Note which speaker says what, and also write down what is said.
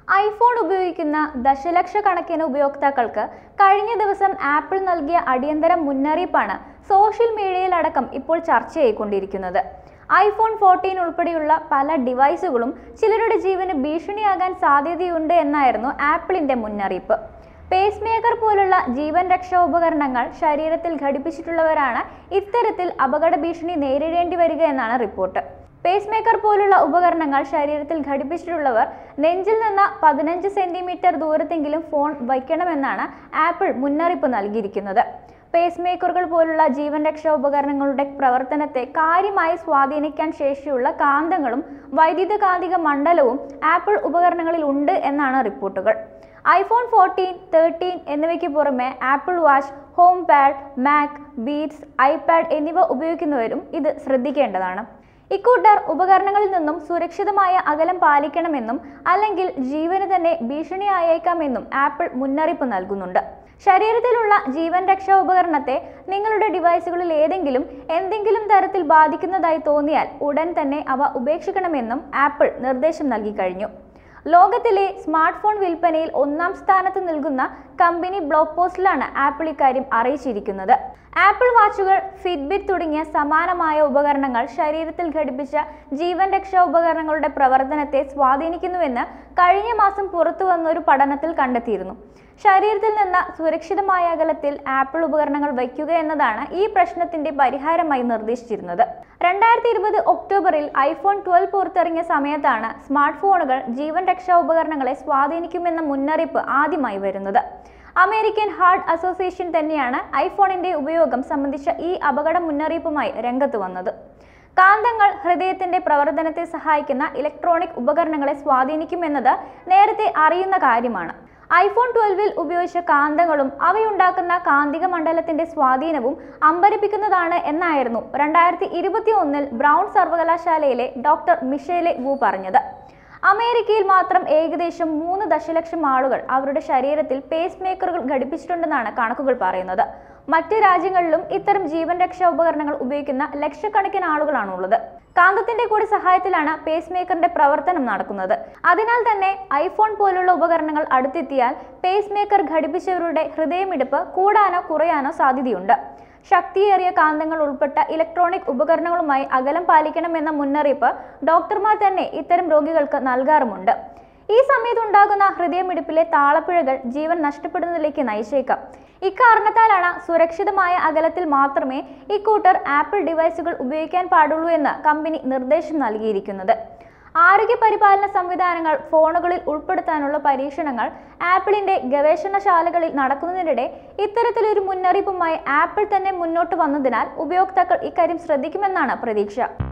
Speaker 1: iPhone ഉപയോഗിക്കുന്ന ദശലക്ഷക്കണക്കിന് ഉപയോക്താക്കൾക്ക് കഴിഞ്ഞ ദിവസം ആപ്പിൾ നൽകിയ അടിയന്തര മുന്നറിയിപ്പാണ് സോഷ്യൽ മീഡിയയിലടക്കം ഇപ്പോൾ ചർച്ചയായിക്കൊണ്ടിരിക്കുന്നത് ഐഫോൺ ഫോർട്ടീൻ ഉൾപ്പെടെയുള്ള പല ഡിവൈസുകളും ചിലരുടെ ജീവന് ഭീഷണിയാകാൻ സാധ്യതയുണ്ട് എന്നായിരുന്നു ആപ്പിളിന്റെ മുന്നറിയിപ്പ് പേസ് മേക്കർ പോലുള്ള ജീവൻ രക്ഷാ ഉപകരണങ്ങൾ ശരീരത്തിൽ ഘടിപ്പിച്ചിട്ടുള്ളവരാണ് ഇത്തരത്തിൽ അപകട ഭീഷണി നേരിടേണ്ടി വരിക എന്നാണ് റിപ്പോർട്ട് പേസ് മേക്കർ പോലുള്ള ഉപകരണങ്ങൾ ശരീരത്തിൽ ഘടിപ്പിച്ചിട്ടുള്ളവർ നെഞ്ചിൽ നിന്ന് പതിനഞ്ച് സെന്റിമീറ്റർ ദൂരത്തെങ്കിലും ഫോൺ വയ്ക്കണമെന്നാണ് ആപ്പിൾ മുന്നറിയിപ്പ് നൽകിയിരിക്കുന്നത് പേസ് മേക്കറുകൾ പോലുള്ള ജീവൻ രക്ഷാ ഉപകരണങ്ങളുടെ പ്രവർത്തനത്തെ കാര്യമായി സ്വാധീനിക്കാൻ ശേഷിയുള്ള കാന്തങ്ങളും വൈദ്യുതകാന്തിക മണ്ഡലവും ആപ്പിൾ ഉപകരണങ്ങളിൽ ഉണ്ട് എന്നാണ് റിപ്പോർട്ടുകൾ ഐഫോൺ ഫോർട്ടീൻ തേർട്ടീൻ എന്നിവയ്ക്ക് പുറമെ Apple Watch HomePod Mac Beats iPad എന്നിവ ഉപയോഗിക്കുന്നവരും ഇത് ശ്രദ്ധിക്കേണ്ടതാണ് ഇക്കൂട്ടർ ഉപകരണങ്ങളിൽ നിന്നും സുരക്ഷിതമായ അകലം പാലിക്കണമെന്നും അല്ലെങ്കിൽ ജീവന് തന്നെ ഭീഷണിയായേക്കാമെന്നും ആപ്പിൾ മുന്നറിയിപ്പ് നൽകുന്നുണ്ട് ശരീരത്തിലുള്ള ജീവൻ രക്ഷാ ഉപകരണത്തെ നിങ്ങളുടെ ഡിവൈസുകളിൽ ഏതെങ്കിലും എന്തെങ്കിലും തരത്തിൽ ബാധിക്കുന്നതായി തോന്നിയാൽ ഉടൻ തന്നെ അവ ഉപേക്ഷിക്കണമെന്നും ആപ്പിൾ നിർദ്ദേശം നൽകി കഴിഞ്ഞു ലോകത്തിലെ സ്മാർട്ട് ഫോൺ വിൽപ്പനയിൽ ഒന്നാം സ്ഥാനത്ത് നിൽക്കുന്ന കമ്പനി ബ്ലോഗ് പോസ്റ്റിലാണ് ആപ്പിൾ ഇക്കാര്യം അറിയിച്ചിരിക്കുന്നത് ആപ്പിൾ വാച്ചുകൾ ഫിറ്റ്ബിറ്റ് തുടങ്ങിയ സമാനമായ ഉപകരണങ്ങൾ ശരീരത്തിൽ ഘടിപ്പിച്ച ജീവൻ രക്ഷാ ഉപകരണങ്ങളുടെ പ്രവർത്തനത്തെ സ്വാധീനിക്കുന്നുവെന്ന് കഴിഞ്ഞ മാസം പുറത്തു വന്ന ഒരു പഠനത്തിൽ കണ്ടെത്തിയിരുന്നു ശരീരത്തിൽ നിന്ന് സുരക്ഷിതമായ അകലത്തിൽ ആപ്പിൾ ഉപകരണങ്ങൾ വയ്ക്കുക എന്നതാണ് ഈ പ്രശ്നത്തിന്റെ പരിഹാരമായി നിർദ്ദേശിച്ചിരുന്നത് രണ്ടായിരത്തി ഇരുപത് ഒക്ടോബറിൽ ഐഫോൺ ട്വൽവ് പുറത്തിറങ്ങിയ സമയത്താണ് സ്മാർട്ട് ഫോണുകൾ ജീവൻ രക്ഷാ ഉപകരണങ്ങളെ സ്വാധീനിക്കുമെന്ന മുന്നറിയിപ്പ് ആദ്യമായി വരുന്നത് അമേരിക്കൻ ഹാർട്ട് അസോസിയേഷൻ തന്നെയാണ് ഐഫോണിന്റെ ഉപയോഗം സംബന്ധിച്ച ഈ അപകട മുന്നറിയിപ്പുമായി രംഗത്ത് വന്നത് കാന്തങ്ങൾ ഹൃദയത്തിന്റെ പ്രവർത്തനത്തെ സഹായിക്കുന്ന ഇലക്ട്രോണിക് ഉപകരണങ്ങളെ സ്വാധീനിക്കുമെന്നത് നേരത്തെ അറിയുന്ന കാര്യമാണ് ഐഫോൺ ട്വൽവിൽ ഉപയോഗിച്ച കാന്തങ്ങളും അവയുണ്ടാക്കുന്ന കാന്തിക മണ്ഡലത്തിന്റെ സ്വാധീനവും അമ്പരിപ്പിക്കുന്നതാണ് എന്നായിരുന്നു രണ്ടായിരത്തി ഇരുപത്തി ഒന്നിൽ ബ്രൗൺ സർവകലാശാലയിലെ ഡോക്ടർ മിഷേലെ വു പറഞ്ഞത് അമേരിക്കയിൽ മാത്രം ഏകദേശം മൂന്ന് ദശലക്ഷം ആളുകൾ അവരുടെ ശരീരത്തിൽ പേസ് മേക്കറുകൾ ഘടിപ്പിച്ചിട്ടുണ്ടെന്നാണ് കണക്കുകൾ പറയുന്നത് മറ്റ് രാജ്യങ്ങളിലും ഇത്തരം ജീവൻ രക്ഷാ ഉപകരണങ്ങൾ ഉപയോഗിക്കുന്ന ലക്ഷക്കണക്കിന് ആളുകളാണുള്ളത് കാന്തത്തിന്റെ കൂടി സഹായത്തിലാണ് പേസ് മേക്കറിന്റെ പ്രവർത്തനം നടക്കുന്നത് അതിനാൽ തന്നെ ഐഫോൺ പോലുള്ള ഉപകരണങ്ങൾ അടുത്തെത്തിയാൽ പേസ് മേക്കർ ഘടിപ്പിച്ചവരുടെ ഹൃദയമിടിപ്പ് കൂടാനോ കുറയാനോ സാധ്യതയുണ്ട് ശക്തിയേറിയ കാന്തങ്ങൾ ഉൾപ്പെട്ട ഇലക്ട്രോണിക് ഉപകരണങ്ങളുമായി അകലം പാലിക്കണമെന്ന മുന്നറിയിപ്പ് ഡോക്ടർമാർ തന്നെ ഇത്തരം രോഗികൾക്ക് നൽകാറുമുണ്ട് ഈ സമയത്തുണ്ടാകുന്ന ഹൃദയമിടിപ്പിലെ താളപ്പിഴകൾ ജീവൻ നഷ്ടപ്പെടുന്നതിലേക്ക് നയിച്ചേക്കാം ഇക്കാരണത്താലാണ് സുരക്ഷിതമായ അകലത്തിൽ മാത്രമേ ഇക്കൂട്ടർ ആപ്പിൾ ഡിവൈസുകൾ ഉപയോഗിക്കാൻ പാടുള്ളൂ എന്ന് കമ്പനി നിർദ്ദേശം നൽകിയിരിക്കുന്നത് ആരോഗ്യ പരിപാലന സംവിധാനങ്ങൾ ഫോണുകളിൽ ഉൾപ്പെടുത്താനുള്ള പരീക്ഷണങ്ങൾ ആപ്പിളിന്റെ ഗവേഷണശാലകളിൽ നടക്കുന്നതിനിടെ ഇത്തരത്തിലൊരു മുന്നറിയിപ്പുമായി ആപ്പിൾ തന്നെ മുന്നോട്ട് വന്നതിനാൽ ഉപയോക്താക്കൾ ഇക്കാര്യം ശ്രദ്ധിക്കുമെന്നാണ് പ്രതീക്ഷ